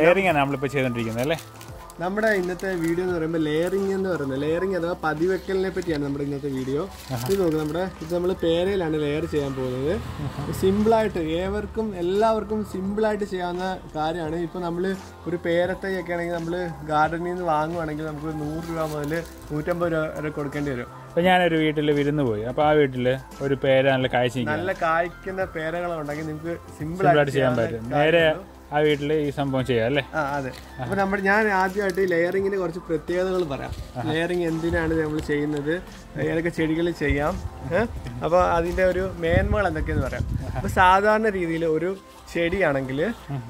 Layering ആണ് നമ്മളിപ്പോൾ ചെയ്തുകൊണ്ടിരിക്കുന്നത് അല്ലേ നമ്മുടെ ഇന്നത്തെ വീഡിയോ എന്ന് പറയുമ്പോൾ ലെയറിംഗ് എന്ന് പറയുന്നത് ലെയറിംഗ് അഥവാ പതിവെക്കലിനെ പറ്റിയാണ് നമ്മുടെ ഇന്നത്തെ വീഡിയോ ഇത് നോക്ക് നമ്മുടെ ഇത് നമ്മൾ പേരയിലാണ് ലെയർ ചെയ്യാൻ പോകുന്നത് സിമ്പിളായിട്ട് ഏവർക്കും എല്ലാവർക്കും സിമ്പിളായിട്ട് ചെയ്യാവുന്ന കാര്യമാണ് ഇപ്പോൾ നമ്മൾ ഒരു പേരത്തൈയൊക്കെ ആണെങ്കിൽ നമ്മൾ ഗാർഡനിൽ നിന്ന് വാങ്ങുവാണെങ്കിൽ നമുക്ക് നൂറ് രൂപ മുതൽ നൂറ്റമ്പത് രൂപ വരെ കൊടുക്കേണ്ടി വരും അപ്പോൾ ഞാനൊരു വീട്ടിൽ വിരുന്ന് പോയി അപ്പോൾ ആ വീട്ടിൽ ഒരു പേര നല്ല കാഴ്ച നിൽക്കുക നല്ല കായ്ക്കുന്ന പേരകളുണ്ടെങ്കിൽ നിങ്ങൾക്ക് സിമ്പിളായിട്ട് സിമ്പിളായിട്ട് ചെയ്യാൻ പറ്റും നേരെ ആ വീട്ടിൽ ഈ സംഭവം ചെയ്യാം അല്ലേ ആ അതെ അപ്പൊ നമ്മുടെ ഞാൻ ആദ്യമായിട്ട് ലെയറിങ്ങിന് കുറച്ച് പ്രത്യേകതകൾ പറയാം ലെയറിങ് എന്തിനാണ് നമ്മൾ ചെയ്യുന്നത് ഏതൊക്കെ ചെടികൾ ചെയ്യാം ഏഹ്? അപ്പൊ അതിന്റെ ഒരു മേന്മകൾ എന്തൊക്കെയെന്ന് പറയാം അപ്പൊ സാധാരണ രീതിയിൽ ഒരു ചെടിയാണെങ്കിൽ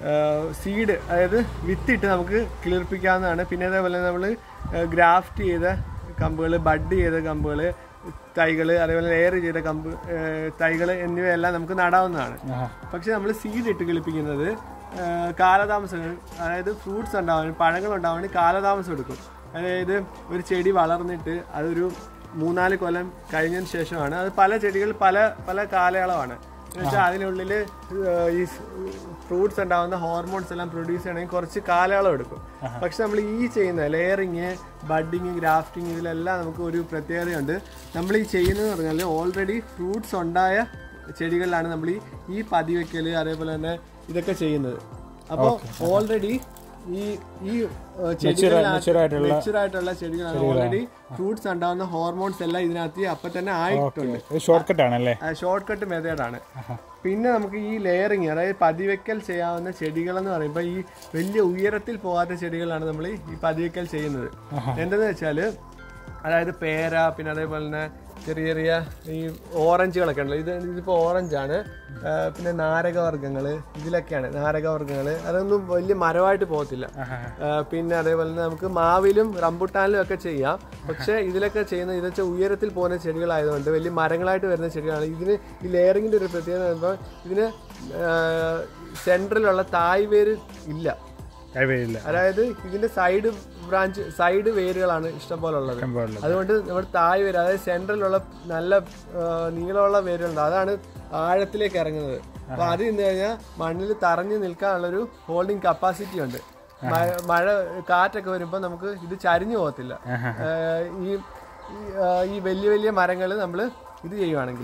സീഡ് അതായത് വിത്തിട്ട് നമുക്ക് കിളിർപ്പിക്കാവുന്നതാണ് പിന്നെ അതേപോലെ നമ്മൾ ഗ്രാഫ്റ്റ് ചെയ്ത കമ്പുകൾ ബഡ് ചെയ്ത കമ്പുകൾ തൈകൾ അതേപോലെ ലെയർ ചെയ്ത കമ്പ് തൈകൾ എന്നിവയെല്ലാം നമുക്ക് നടാവുന്നതാണ് പക്ഷെ നമ്മൾ സീഡ് ഇട്ട് കിളിപ്പിക്കുന്നത് ആ, കാലതാമസം അതായത് ഫ്രൂട്ട്സ് ഉണ്ടാവാൻ പഴങ്ങൾ ഉണ്ടാവാൻ കാലതാമസം എടുക്കും അതായത് ഒരു ചെടി വളർന്നിട്ട് അതൊരു മൂന്നാല് കൊല്ലം കഴിഞ്ഞതിന് ശേഷമാണ് അത് പല ചെടികൾ പല പല കാലയളവാണ് എന്നുവെച്ചാൽ അതിനുള്ളിൽ ഈ ഫ്രൂട്ട്സ് ഉണ്ടാവുന്ന ഹോർമോൺസ് എല്ലാം പ്രൊഡ്യൂസ് ചെയ്യണമെങ്കിൽ കുറച്ച് കാലയളവ് എടുക്കും പക്ഷെ നമ്മൾ ഈ ചെയ്യുന്ന ലെയറിങ് ബഡിങ് ഗ്രാഫ്റ്റിംഗ് ഇതിലെല്ലാം നമുക്ക് ഒരു പ്രത്യേകതയുണ്ട് നമ്മൾ ഈ ചെയ്യുന്നത് പറഞ്ഞാൽ ഓൾറെഡി ഫ്രൂട്ട്സ് ഉണ്ടായ ചെടികളിലാണ് നമ്മൾ ഈ ഈ പതിവെക്കൽ അതേപോലെ തന്നെ ഇതൊക്കെ ചെയ്യുന്നത് അപ്പോൾ ഓൾറെഡി ഈ ഈ mature ആയിട്ടുള്ള- മെച്ചുർ ആയിട്ടുള്ള ചെടികളാണ് ഓൾറെഡി ഫ്രൂട്ട്സ് ഉണ്ടാവുന്ന ഹോർമോൺസ് എല്ലാം ഇതിനകത്ത് അപ്പൊ തന്നെ ആയിട്ടുണ്ട് ഇത് ഷോർട്ട് കട്ടാണല്ലേ ഷോർട്ട് കട്ട് മെത്തേഡാണ് പിന്നെ നമുക്ക് ഈ ലെയറിങ് അതായത് പതിവെക്കൽ ചെയ്യാവുന്ന ചെടികൾ എന്ന് പറയുമ്പോൾ ഈ വലിയ ഉയരത്തിൽ പോകാത്ത ചെടികളാണ് നമ്മൾ ഈ പതിവെക്കൽ ചെയ്യുന്നത് എന്തെന്ന് വെച്ചാൽ അതായത് പേര പിന്നെ അതേപോലെ തന്നെ ചെറിയ ചെറിയ ഈ ഓറഞ്ചുകളൊക്കെ ഉണ്ടല്ലോ ഇത് ഇതിപ്പോൾ ഓറഞ്ചാണ് ആ, പിന്നെ നാരകവർഗ്ഗങ്ങൾ ഇതിലൊക്കെയാണ് നാരകവർഗ്ഗങ്ങൾ അതൊന്നും വലിയ മരമായിട്ട് പോകത്തില്ല ആ, പിന്നെ അതേപോലെ തന്നെ നമുക്ക് മാവിലും റംബുട്ടാനിലും ഒക്കെ ചെയ്യാം പക്ഷേ ഇതിലൊക്കെ ചെയ്യുന്ന ഇത് വെച്ചാൽ ഉയരത്തിൽ പോകുന്ന ചെടികളായതുകൊണ്ട് വലിയ മരങ്ങളായിട്ട് വരുന്ന ചെടികളാണ് ഇതിന് ഈ ലെയറിങ്ങിൻ്റെ ഒരു പ്രത്യേകത എന്ന് പറയുമ്പോൾ ഇതിന് സെൻട്രലുള്ള തായ് വേര് ഇല്ല കഴിവില്ല അതായത് ഇതിന്റെ സൈഡ് ബ്രാഞ്ച് സൈഡ് വേരുകളാണ് ഇഷ്ടംപോലെ ഉള്ളത് ഇഷ്ടംപോലെ അതുകൊണ്ട് നമ്മുടെ തായ് വേര് അതായത് സെൻട്രലുള്ള നല്ല ആ, നീളമുള്ള വേരുകളുണ്ട് അതാണ് ആഴത്തിലേക്ക് ഇറങ്ങുന്നത് അപ്പൊ അത് ഇന്ന് കഴിഞ്ഞാൽ മണ്ണിൽ തറഞ്ഞു നിൽക്കാനുള്ളൊരു ഹോൾഡിംഗ് കപ്പാസിറ്റി ഉണ്ട് മഴ മഴ കാറ്റൊക്കെ വരുമ്പോൾ നമുക്ക് ഇത് ചരിഞ്ഞു പോകത്തില്ല ആ, ഈ ഈ, ആ, ഈ വലിയ വലിയ മരങ്ങൾ നമ്മൾ ഇത് ചെയ്യുവാണെങ്കിൽ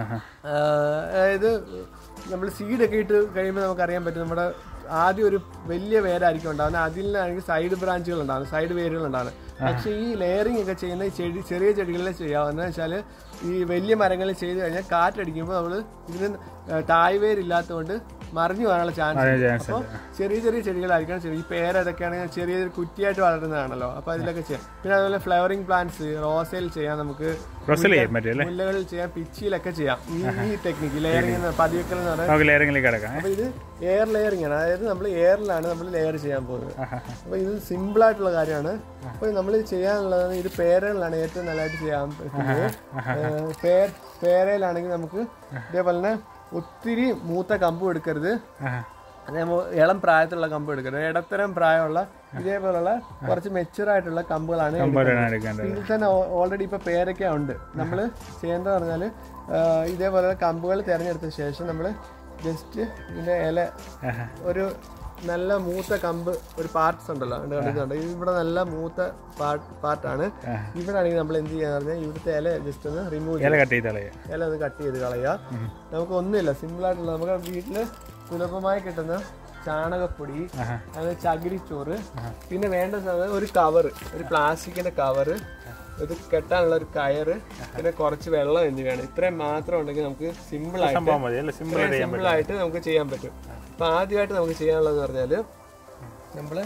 അതായത് നമ്മൾ സീഡൊക്കെ ഇട്ട് കഴിയുമ്പോൾ നമുക്ക് അറിയാൻ പറ്റും നമ്മുടെ ആദ്യം ഒരു വലിയ വേരായിരിക്കും ഉണ്ടാകുന്നത് അതിൽ നിന്നാണെങ്കിൽ സൈഡ് ബ്രാഞ്ചുകൾ ഉണ്ടാകുന്നത് സൈഡ് വേരുകൾ ഉണ്ടാകുന്നത് പക്ഷേ ഈ ലെയറിംഗ് ഒക്കെ ചെയ്യുന്ന ഈ ചെടി ചെറിയ ചെടികളിൽ ചെയ്യാവുന്ന വെച്ചാൽ ഈ വലിയ മരങ്ങളിൽ ചെയ്ത് കഴിഞ്ഞാൽ കാറ്റടിക്കുമ്പോൾ നമ്മൾ ഇതിന് തായ് വേരില്ലാത്തതുകൊണ്ട് മറിഞ്ഞു പോകാനുള്ള ചാൻസ് ചാൻസ് അപ്പോൾ ചെറിയ ചെറിയ ചെടികളായിരിക്കണം ചെറിയ ഈ പേര ഇതൊക്കെയാണെങ്കിൽ ചെറിയ ചെറിയ കുറ്റിയായിട്ട് വളരുന്നതാണല്ലോ അപ്പോൾ അതിലൊക്കെ ചെയ്യാം പിന്നെ അതുപോലെ ഫ്ലവറിംഗ് പ്ലാന്റ്സ് റോസയിൽ ചെയ്യാം നമുക്ക് റൊസൽ ചെയ്യാൻ പറ്റും അല്ലേ മുല്ലകളിൽ ചെയ്യാം പിച്ചിയിലൊക്കെ ചെയ്യാം ഈ ഈ ടെക്നിക്ക് ലെയറിംഗ് പതിവെക്കൽ എന്ന് പറയുന്നത് നമുക്ക് ലെയറിംഗിലേക്ക് കിടക്കാം അപ്പൊ ഇത് എയർ ലെയറിംഗ് ആണ് അതായത് നമ്മൾ എയറിലാണ് നമ്മൾ ലെയർ ചെയ്യാൻ പോകുന്നത് അപ്പൊ ഇത് സിമ്പിൾ ആയിട്ടുള്ള കാര്യമാണ് അപ്പൊ നമ്മൾ ചെയ്യാനുള്ളത് ഇത് പേരകളിലാണ് ഏറ്റവും നല്ലതായിട്ട് ചെയ്യാൻ പറ്റുന്നത് ഏഹ് പേർ പേരയിലാണെങ്കിൽ നമുക്ക് ഇതേപോലെ തന്നെ ഒത്തിരി മൂത്ത കമ്പും എടുക്കരുത് അതേപോലെ ഇളം പ്രായത്തിലുള്ള കമ്പ് എടുക്കരുത് ഇടത്തരം പ്രായമുള്ള ഇതേപോലുള്ള കുറച്ച് മെച്ചുർ ആയിട്ടുള്ള കമ്പുകളാണ് എടുക്കേണ്ടത്. എടുക്കേണ്ടത് ഇതിൽ തന്നെ ഓൾറെഡി ഇപ്പൊ പേരൊക്കെ ഉണ്ട് നമ്മൾ ചെയ്യേണ്ടത് പറഞ്ഞാൽ ഇതേപോലെ കമ്പുകൾ തിരഞ്ഞെടുത്ത ശേഷം നമ്മൾ ജസ്റ്റ് ഇതിന്റെ ഇല ഒരു നല്ല മൂത്ത കമ്പ് ഒരു പാർട്സ് ഉണ്ടല്ലോ ഉണ്ട് കണ്ടിട്ടുണ്ട് ഇവിടെ നല്ല മൂത്ത പാർട്ട് പാർട്ടാണ് ഇവിടെ ആണെങ്കിൽ നമ്മൾ എന്ത് ചെയ്യാന്ന് പറഞ്ഞാൽ ഇവിടുത്തെ ഇല ജസ്റ്റ് ഒന്ന് റിമൂവ് ഇല കട്ട് ചെയ്ത് കളയാം ഇല ഒന്ന് കട്ട് ചെയ്ത് കളയുക നമുക്ക് ഒന്നുമില്ല സിമ്പിൾ ആയിട്ടുള്ള നമുക്ക് വീട്ടില് സുലഭമായി കിട്ടുന്ന ചാണകപ്പൊടി അത് ചകിരിച്ചോറ് പിന്നെ വേണ്ട സാധനം ഒരു കവർ ഒരു പ്ലാസ്റ്റിക്കിന്റെ കവറ് ഇത് കെട്ടാനുള്ള ഒരു കയറ് പിന്നെ കുറച്ച് വെള്ളം എന്നിവയാണ് ഇത്രയും മാത്രം ഉണ്ടെങ്കിൽ നമുക്ക് സിമ്പിൾ ആയിട്ട് സംഭവം മതി അല്ലേ സിമ്പിൾ സിമ്പിൾ ആയിട്ട് നമുക്ക് ചെയ്യാൻ പറ്റും അപ്പൊ ആദ്യമായിട്ട് നമുക്ക് ചെയ്യാനുള്ളതെന്ന് പറഞ്ഞാല് നമ്മള്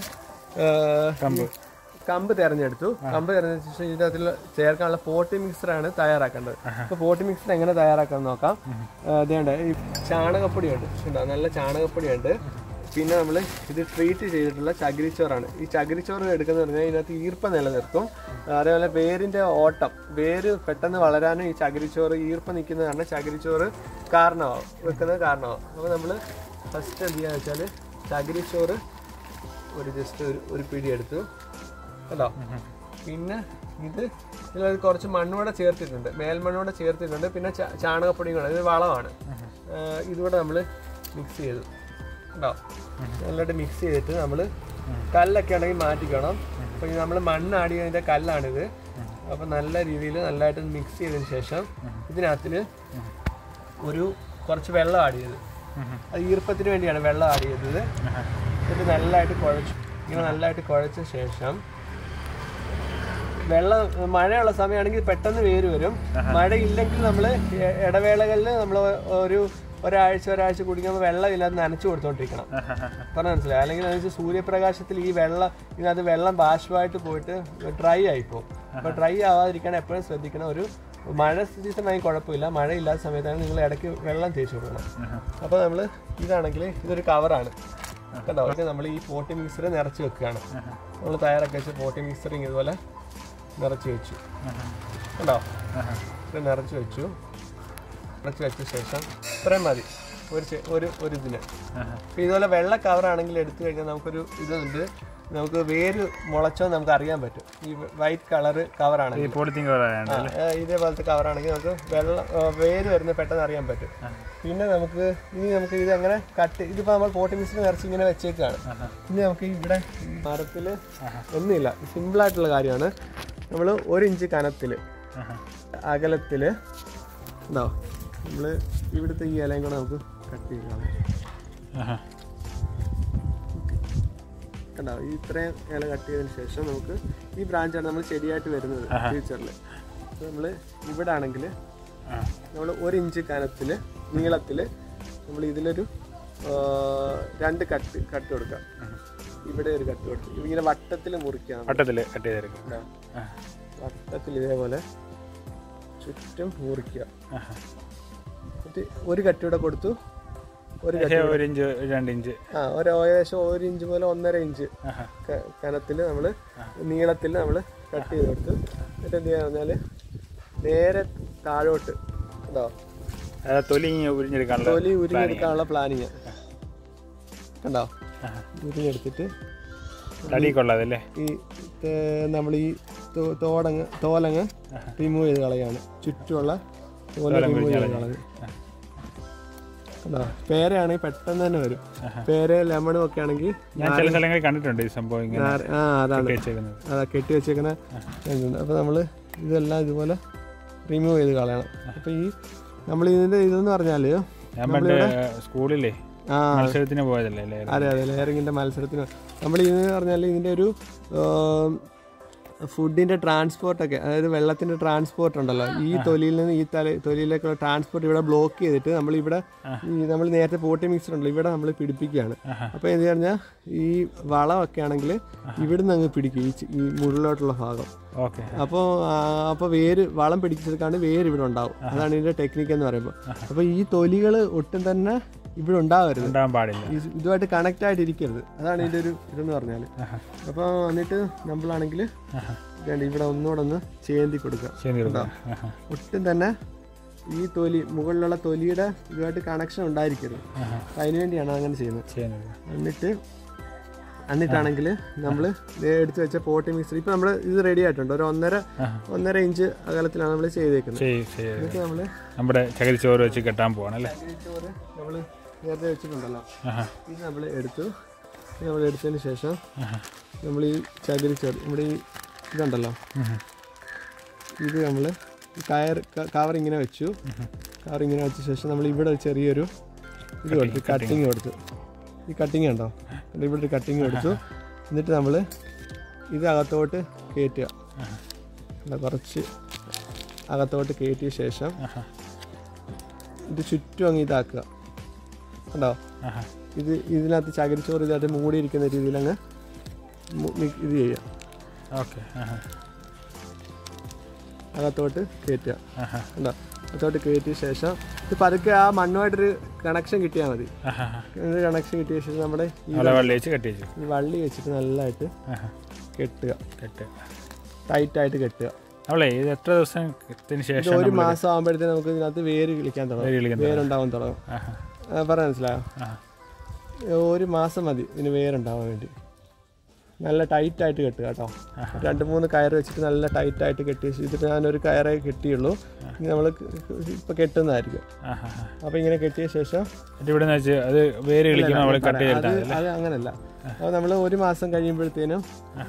കമ്പ് കമ്പ് തിരഞ്ഞെടുത്തു കമ്പ് തിരഞ്ഞെടുത്ത ശേഷം ഇതിനകത്തിൽ ചേർക്കാനുള്ള പോട്ടി മിക്സർ ആണ് തയ്യാറാക്കേണ്ടത് അപ്പൊ പോട്ടി മിക്സർ എങ്ങനെ തയ്യാറാക്കാൻ നോക്കാം അതേണ്ട ഈ ചാണകപ്പൊടിയുണ്ട് ഉണ്ടോ നല്ല ചാണകപ്പൊടിയുണ്ട് പിന്നെ നമ്മൾ ഇത് ട്രീറ്റ് ചെയ്തിട്ടുള്ള ചകിരിച്ചോറാണ് ഈ ചകിരിച്ചോറ് എടുക്കുന്ന പറഞ്ഞാൽ ഇതിനകത്ത് ഈർപ്പം നിലനിർത്തും അതേപോലെ വേരിന്റെ ഓട്ടം വേര് പെട്ടെന്ന് വളരാനും ഈ ചകിരിച്ചോറ് ഈർപ്പം നിൽക്കുന്ന കാരണം ചകിരിച്ചോറ് കാരണമാവും വെക്കുന്നത് കാരണമാവും അപ്പോൾ നമ്മൾ ഫസ്റ്റ് എന്ത് ചെയ്യാന്ന് വെച്ചാൽ ചകിരിച്ചോറ് ഒരു ജസ്റ്റ് ഒരു ഒരു പിടി എടുത്തു കേട്ടോ പിന്നെ ഇത് ഇതിൽ കുറച്ച് മണ്ണൂടെ ചേർത്തിട്ടുണ്ട് മേൽമണ്ണൂടെ ചേർത്തിട്ടുണ്ട് പിന്നെ ചാ- ചാണകപ്പൊടിയും കൂടെ ഇത് വളമാണ് ആഹ് ഇതുകൂടെ നമ്മൾ മിക്സ് ചെയ്തു കേട്ടോ നല്ലതായിട്ട് മിക്സ് ചെയ്തിട്ട് നമ്മൾ കല്ലൊക്കെ ഉണ്ടെങ്കിൽ മാറ്റിക്കണം അപ്പോൾ നമ്മൾ മണ്ണ് ആഡ് ചെയ്യുന്നതിൻ്റെ കല്ലാണിത് അപ്പോൾ നല്ല രീതിയിൽ നല്ലതായിട്ട് മിക്സ് ചെയ്തതിന് ശേഷം ഇതിനകത്തിൽ ഒരു കുറച്ച് വെള്ളം ആഡ് ചെയ്ത് അത് ഈർപ്പത്തിന് വേണ്ടിയാണ് വെള്ളം ആഡ് ചെയ്തത് എന്നിട്ട് നല്ലതായിട്ട് കുഴച്ചു ഇങ്ങനെ നല്ലതായിട്ട് കുഴച്ച ശേഷം വെള്ളം മഴയുള്ള സമയമാണെങ്കിൽ പെട്ടെന്ന് വേര് വരും മഴയില്ലെങ്കിൽ നമ്മൾ ഇടവേളകളിൽ നമ്മൾ ഒരു ഒരാഴ്ച ഒരാഴ്ച കുടിക്കുമ്പോൾ വെള്ളം ഇല്ലാതെ നനച്ചു കൊടുത്തോണ്ടിരിക്കണം പറഞ്ഞ മനസ്സിലായി അല്ലെങ്കിൽ എന്ന് വെച്ചാൽ സൂര്യപ്രകാശത്തിൽ ഈ വെള്ളം ഇതിനകത്ത് വെള്ളം ബാഷ്പമായിട്ട് പോയിട്ട് ഡ്രൈ ആയിപ്പോവും അപ്പോൾ ഡ്രൈ ആവാതിരിക്കാൻ എപ്പോഴും ശ്രദ്ധിക്കണം ഒരു മഴ സീസൺ ആയി കുഴപ്പമില്ല മഴ ഇല്ലാത്ത സമയത്താണ് നിങ്ങൾ ഇടയ്ക്ക് വെള്ളം തേച്ച് കൊടുക്കണം അപ്പോൾ നമ്മൾ ഇതാണെങ്കിൽ ഇതൊരു കവറാണ് കണ്ടോ ഇത് നമ്മൾ ഈ പോട്ടി മിക്സർ നിറച്ച് വെക്കുകയാണ് നമ്മൾ തയ്യാറാക്കി വെച്ച പോട്ടി മിക്സർ ഇതുപോലെ നിറച്ച് വെച്ചു കണ്ടോ ഇത് നിറച്ച് വെച്ചു നിറച്ച് വെച്ച ശേഷം ഇത്രയും മതി ഒരു ചെ- ഒരു ഒരു ഇതിന് അപ്പോൾ ഇതുപോലെ വെള്ള കവറാണെങ്കിൽ എടുത്തു കഴിഞ്ഞാൽ നമുക്കൊരു ഇതുണ്ട് നമുക്ക് വേര് മുളച്ചോ നമുക്ക് അറിയാൻ പറ്റും ഈ വൈറ്റ് കളറ് കവറാണെങ്കിൽ ഈ പോളിത്തീൻ കവറാണ് ആ, ഏ, ഇതേപോലത്തെ കവറാണെങ്കിൽ നമുക്ക് വെള്ളം ആ, വേര് വരുന്ന പെട്ടെന്ന് അറിയാൻ പറ്റും പിന്നെ നമുക്ക് ഇനി നമുക്ക് ഇത് അങ്ങനെ കട്ട് ഇതിപ്പോൾ നമ്മൾ പോട്ടി മിക്സിൽ നിറച്ച് ഇങ്ങനെ വെച്ചേക്കാണ് ഇനി നമുക്ക് ഇവിടെ മരത്തിൽ ഒന്നുമില്ല സിമ്പിളായിട്ടുള്ള കാര്യമാണ് നമ്മൾ ഒരു ഇഞ്ച് കനത്തിൽ അകലത്തിൽ ഉണ്ടോ നമ്മൾ ഇവിടുത്തെ ഈ ഇലയും കൂടെ നമുക്ക് കട്ട് ചെയ്യണം കണ്ടോ ഈ ഇത്രയും ഇല കട്ട് ചെയ്തതിന് ശേഷം നമുക്ക് ഈ ബ്രാഞ്ചാണ് നമ്മൾ ചെടിയായിട്ട് വരുന്നത് ഫ്യൂച്ചറിൽ നമ്മൾ ഇവിടെ ആണെങ്കിൽ നമ്മൾ ഒരു ഇഞ്ച് കനത്തിൽ നീളത്തിൽ നമ്മൾ ഇതിലൊരു ആ, രണ്ട് കട്ട് കട്ട് കൊടുക്കാം ഇവിടെ ഒരു കട്ട് കൊടുക്കും ഇതിങ്ങനെ വട്ടത്തിൽ മുറിക്കാം വട്ടത്തിൽ കട്ട് ചെയ്തെടുക്കും കണ്ടോ? വട്ടത്തിൽ ഇതേപോലെ ചുറ്റും മുറിക്കുക എന്നിട്ട് ഒരു കട്ട് ഇവിടെ കൊടുത്തു ഒരു കട്ട് പക്ഷേ ഒരു ഇഞ്ച് രണ്ട് ഇഞ്ച് ആ ഒരു ഏകദേശം ഒരു ഇഞ്ച് മുതൽ ഒന്നര ഇഞ്ച് ആഹാ. കനത്തിൽ നമ്മൾ നീളത്തിൽ നമ്മൾ കട്ട് ചെയ്ത് കൊടുത്തു എന്നിട്ട് എന്ത് ചെയ്യാന്ന് പറഞ്ഞാൽ നേരെ താഴോട്ട് കേട്ടോ അതായത് തൊലി ഇങ്ങ് ഉരിഞ്ഞെടുക്കാനുള്ള തൊലി ഉരിഞ്ഞെടുക്കാനുള്ള പ്ലാനിങ് കണ്ടോ ആഹാ. ഉരിഞ്ഞെടുത്തിട്ട് തടി കൊള്ളാതല്ലേ ഈ നമ്മൾ ഈ തോ- തോടങ്ങ് തോലങ്ങ് റിമൂവ് ചെയ്ത് കളയാണ് ചുറ്റുമുള്ള തോല റിമൂവ് ചെയ്ത് കളഞ്ഞ് കണ്ടോ പേരയാണെങ്കിൽ പെട്ടെന്ന് തന്നെ വരും പേര ലെമണും ഒക്കെ ആണെങ്കിൽ ഞാൻ ചില സ്ഥലങ്ങളിൽ കണ്ടിട്ടുണ്ട് ഈ സംഭവം ഇങ്ങനെ നാര- ആ അതാണ് വെച്ചേക്കുന്നത് അതാ കെട്ടി വെച്ചേക്കുന്ന ഇതുണ്ട് അപ്പോൾ നമ്മൾ ഇതെല്ലാം ഇതുപോലെ റിമൂവ് ചെയ്ത് കളയണം അപ്പോൾ ഈ നമ്മൾ ഇതിൻ്റെ ഇതെന്ന് പറഞ്ഞാൽ ഞാൻ പണ്ട് സ്കൂളിലേ ആ മത്സരത്തിന് പോയതല്ലേ അല്ലേ അതെ അതെ ലെയറിങ്ങിൻ്റെ മത്സരത്തിന് നമ്മൾ ഇതെന്ന് പറഞ്ഞാൽ ഇതിൻ്റെ ഒരു ഫുഡിൻ്റെ ട്രാൻസ്പോർട്ടൊക്കെ അതായത് വെള്ളത്തിൻ്റെ ട്രാൻസ്പോർട്ട് ഉണ്ടല്ലോ ഈ തൊലിയിൽ നിന്ന് ഈ തല തൊലിയിലേക്കുള്ള ട്രാൻസ്പോർട്ട് ഇവിടെ ബ്ലോക്ക് ചെയ്തിട്ട് നമ്മൾ ഇവിടെ ഈ നമ്മൾ നേരത്തെ പോട്ടി മിക്സർ ഉണ്ടല്ലോ ഇവിടെ നമ്മൾ പിടിപ്പിക്കുകയാണ് അപ്പോൾ എന്ത് പറഞ്ഞാൽ ഈ വളമൊക്കെ ആണെങ്കിൽ ഇവിടുന്ന് അങ്ങ് പിടിക്കും ഈ ചി- ഈ മുകളിലോട്ടുള്ള ഭാഗം ഓക്കെ അപ്പോൾ അപ്പോൾ വേര് വളം പിടിച്ചെടുക്കാണ്ട് വേര് ഇവിടെ ഉണ്ടാവും അതാണ് ഇതിൻ്റെ ടെക്നിക്ക് എന്ന് പറയുമ്പോൾ അപ്പോൾ ഈ തൊലികൾ ഒട്ടും തന്നെ ഇവിടെ ഉണ്ടാവരുത് ഉണ്ടാകാൻ പാടില്ല ഈ ഇതുമായിട്ട് കണക്റ്റ് ആയിട്ട് ഇരിക്കരുത് അതാണ് ഇതിൻ്റെ ഒരു ഇതെന്ന് പറഞ്ഞാൽ അപ്പോൾ എന്നിട്ട് നമ്മളാണെങ്കിൽ വേണ്ട ഇവിടെ ഒന്നുകൂടെ ഒന്ന് ചേന്തി കൊടുക്കുക ശരി ആഹാ. ഒട്ടും തന്നെ ഈ തൊലി മുകളിലുള്ള തൊലിയുടെ ഇതുമായിട്ട് കണക്ഷൻ ഉണ്ടായിരിക്കരുത് അപ്പം അതിന് വേണ്ടിയാണ് അങ്ങനെ ചെയ്യുന്നത് ചെയ്യുന്നത് എന്നിട്ട് എന്നിട്ടാണെങ്കിൽ നമ്മൾ എടുത്ത് വെച്ച പോട്ടി മിക്സർ ഇപ്പം നമ്മൾ ഇത് റെഡി ആയിട്ടുണ്ട് ഒരു ഒന്നര ഒന്നര ഇഞ്ച് അകലത്തിലാണ് നമ്മൾ ചെയ്തേക്കുന്നത് ചെയ്യും ചെയ്യും എന്നിട്ട് നമ്മൾ നമ്മുടെ ചകിരിച്ചോറ് വെച്ച് കെട്ടാൻ പോവാണല്ലേ ചോറ് നമ്മൾ നേരത്തെ വെച്ചിട്ടുണ്ടല്ലോ ആഹാ. ഇത് നമ്മൾ എടുത്തു ഇത് നമ്മൾ എടുത്തതിന് ശേഷം നമ്മൾ ഈ ചകിരിച്ചോറ് നമ്മുടെ ഈ ഇതുണ്ടല്ലോ ഉം. ഇത് നമ്മൾ കയർ കവർ ഇങ്ങനെ വെച്ചു കവർ ഇങ്ങനെ വെച്ച ശേഷം നമ്മൾ ഇവിടെ ഒരു ചെറിയൊരു ഇത് കൊടുത്തു കട്ടിങ് കൊടുത്തു ഈ കട്ടിങ് ഉണ്ടോ എന്നിട്ട് ഇവിടെ ഒരു കട്ടിങ് കൊടുത്തു എന്നിട്ട് നമ്മൾ ഇത് അകത്തോട്ട് കയറ്റുക അല്ല, കുറച്ച് അകത്തോട്ട് കയറ്റിയ ശേഷം ആഹാ. ഇത് ചുറ്റും അങ്ങ് ഇതാക്കുക കണ്ടോ ആഹാ. ഇത് ഇതിനകത്ത് ചകിരിച്ചോറ് ഇതായിട്ട് മൂടിയിരിക്കുന്ന രീതിയിൽ അങ്ങ് മു- മി- ഇത് ചെയ്യുക ഓക്കെ ആഹാ. അകത്തോട്ട് കയറ്റുക ആഹാ. കണ്ടോ അകത്തോട്ട് കയറ്റിയ ശേഷം ഇത് പതുക്കെ ആ മണ്ണുമായിട്ടൊരു കണക്ഷൻ കിട്ടിയാൽ മതി ആഹാ. ഒരു കണക്ഷൻ കിട്ടിയ ശേഷം നമ്മുടെ ഈ അവിടെ വെള്ളം വെച്ച് കെട്ടി വെച്ചു ഈ വള്ളി വെച്ചിട്ട് നല്ലതായിട്ട് ആഹാ. കെട്ടുക കെട്ട് ടൈറ്റായിട്ട് കെട്ടുക അവളെ ഇത് എത്ര ദിവസത്തിന് ഇത് ശേഷം ഒരു മാസം ആകുമ്പോഴത്തേക്ക് നമുക്ക് ഇതിനകത്ത് വേര് കിളിക്കാൻ വേര് തുടങ്ങും കിളിക്കാൻ വേരുണ്ടാവാൻ തുടങ്ങും ആഹാ. ആ, പറഞ്ഞ മനസ്സിലായോ ആഹാ. ഒരു മാസം മതി ഇതിന് വേരുണ്ടാവാൻ വേണ്ടി നല്ല ടൈറ്റ് ആയിട്ട് കെട്ടുക കേട്ടോ രണ്ട് മൂന്ന് കയറ് വെച്ചിട്ട് നല്ല ടൈറ്റ് ആയിട്ട് കെട്ടി ഇതിപ്പോൾ ഞാനൊരു കയറേ കെട്ടിയുള്ളൂ ഇനി നമ്മൾ ഇപ്പോൾ കെട്ടുന്നതായിരിക്കും ആ ഹാ ഹാ അപ്പോൾ ഇങ്ങനെ കെട്ടിയ ശേഷം എന്നിട്ട് ഇവിടെ നിന്ന് വെച്ച് അത് വേര് കളിക്കുമ്പോൾ നമ്മൾ കട്ട് അത് ചെയ്തിട്ടാണ് അത് അങ്ങനല്ല അപ്പോൾ നമ്മൾ ഒരു മാസം കഴിയുമ്പോഴത്തേനും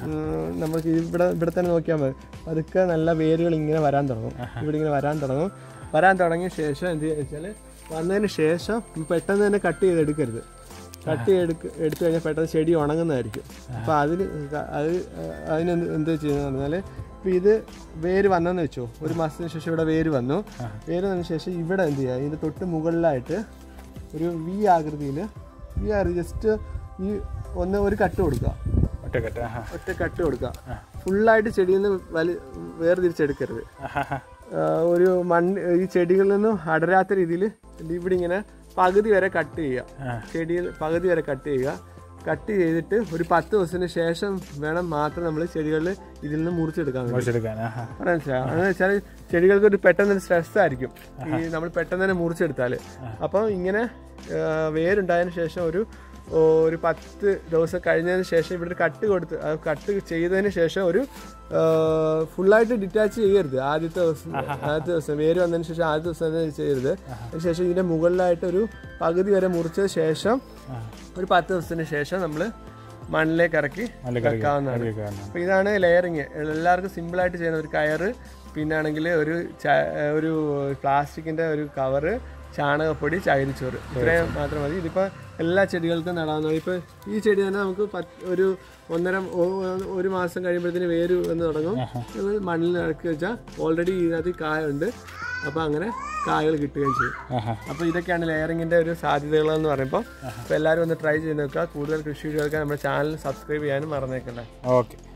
നമുക്ക് ഇവിടെ ഇവിടെ തന്നെ നോക്കിയാൽ മതി പതുക്കെ നല്ല വേരുകൾ ഇങ്ങനെ വരാൻ തുടങ്ങും ഇവിടെ ഇങ്ങനെ വരാൻ തുടങ്ങും വരാൻ തുടങ്ങിയ ശേഷം എന്ത് ചെയ്യുക വെച്ചാൽ വന്നതിന് ശേഷം പെട്ടെന്ന് തന്നെ കട്ട് ചെയ്തെടുക്കരുത് കട്ട് ചെയ്തെടുക്ക എടുത്തു കഴിഞ്ഞാൽ പെട്ടെന്ന് ചെടി ഉണങ്ങുന്നതായിരിക്കും അപ്പോൾ അതിന് ക- അത് അതിന് എന്ത് എന്താ ചെയ്യുന്നത് പറഞ്ഞാൽ ഇപ്പോൾ ഇത് വേര് വന്നെന്ന് വെച്ചോ ഒരു മാസത്തിന് ശേഷം ഇവിടെ വേര് വന്നു വേര് വന്നതിന് ശേഷം ഇവിടെ എന്ത് ചെയ്യുക ഇതിൻ്റെ തൊട്ട് മുകളിലായിട്ട് ഒരു വി ആകൃതിയിൽ വി ആകൃതി ജസ്റ്റ് ഈ ഒന്ന് ഒരു കട്ട് കൊടുക്കുക ഒറ്റക്കെട്ട് ആ ഒറ്റ കട്ട് കൊടുക്കുക ഫുള്ളായിട്ട് ചെടിയിൽ നിന്ന് വലി വേർതിരിച്ചെടുക്കരുത് ഹാ ഹാ ആ, ഒരു മണ്ണ് ഈ ചെടികളിൽ നിന്നും അടരാത്ത രീതിയിൽ ഇവിടെ ഇങ്ങനെ പകുതി വരെ കട്ട് ചെയ്യുക ആ. ചെടിയിൽ പകുതി വരെ കട്ട് ചെയ്യുക കട്ട് ചെയ്തിട്ട് ഒരു പത്ത് ദിവസത്തിന് ശേഷം വേണം മാത്രം നമ്മൾ ചെടികളിൽ ഇതിൽ നിന്ന് മുറിച്ചെടുക്കാൻ വേണ്ടി മുറിച്ചെടുക്കാൻ ആ ഹാ മനസ്സിലായോ എന്ന് വെച്ചാൽ ചെടികൾക്ക് ഒരു പെട്ടെന്ന് ഒരു സ്ട്രെസ് ആയിരിക്കും ഈ നമ്മൾ പെട്ടെന്ന് തന്നെ മുറിച്ചെടുത്താൽ അപ്പം ഇങ്ങനെ ആ, വേരുണ്ടായതിനു ശേഷം ഒരു ഓ, ഒരു പത്ത് ദിവസം കഴിഞ്ഞതിന് ശേഷം ഇവിടെ ഒരു കട്ട് കൊടുത്ത് ആ കട്ട് ചെയ്തതിന് ശേഷം ഒരു ഫുള്ളായിട്ട് ഡിറ്റാച്ച് ചെയ്യരുത് ആദ്യത്തെ ദിവസം ആദ്യത്തെ ദിവസം വേര് വന്നതിന് ശേഷം ആദ്യത്തെ ദിവസം തന്നെ ചെയ്യരുത് അതിന് ശേഷം ഇതിന്റെ മുകളിലായിട്ട് ഒരു പകുതി വരെ മുറിച്ച ശേഷം ഒരു പത്ത് ദിവസത്തിന് ശേഷം നമ്മൾ മണ്ണിലേക്ക് ഇറക്കി നല്ല കറി വെക്കാവുന്നതാണ് കറി കാരണം അപ്പോൾ ഇതാണ് ലെയറിങ് എല്ലാവർക്കും സിമ്പിളായിട്ട് ചെയ്യുന്ന ഒരു കയറ് പിന്നാണെങ്കിൽ ഒരു ച- ഒരു പ്ലാസ്റ്റിക്കിൻ്റെ ഒരു കവറ് ചാണകപ്പൊടി ചകിരിച്ചോറ് ഇത്രയും മാത്രം മതി ഇതിപ്പോൾ എല്ലാ ചെടികൾക്കും നടാവുന്ന ഇപ്പോൾ ഈ ചെടി തന്നെ നമുക്ക് പത്ത് ഒരു ഒന്നര ഒ- ഒരു മാസം കഴിയുമ്പോഴത്തേന് വേര് വന്ന് തുടങ്ങും നമ്മൾ മണ്ണിൽ ഇറക്കി വെച്ചാൽ ഓൾറെഡി ഇതിനകത്ത് കായുണ്ട് അപ്പോൾ അങ്ങനെ കായകൾ കിട്ടുകയും ചെയ്യും ആ ഹാ അപ്പോൾ ഇതൊക്കെയാണ് ലെയറിങ്ങിൻ്റെ ഒരു സാധ്യതകളെന്ന് പറയുമ്പോൾ അപ്പോൾ എല്ലാവരും ഒന്ന് ട്രൈ ചെയ്ത് നോക്കുക കൂടുതൽ കൃഷി വീഡിയോകൾക്ക് നമ്മുടെ ചാനൽ സബ്സ്ക്രൈബ് ചെയ്യാനും മറന്നേക്കല്ലേ ഓക്കെ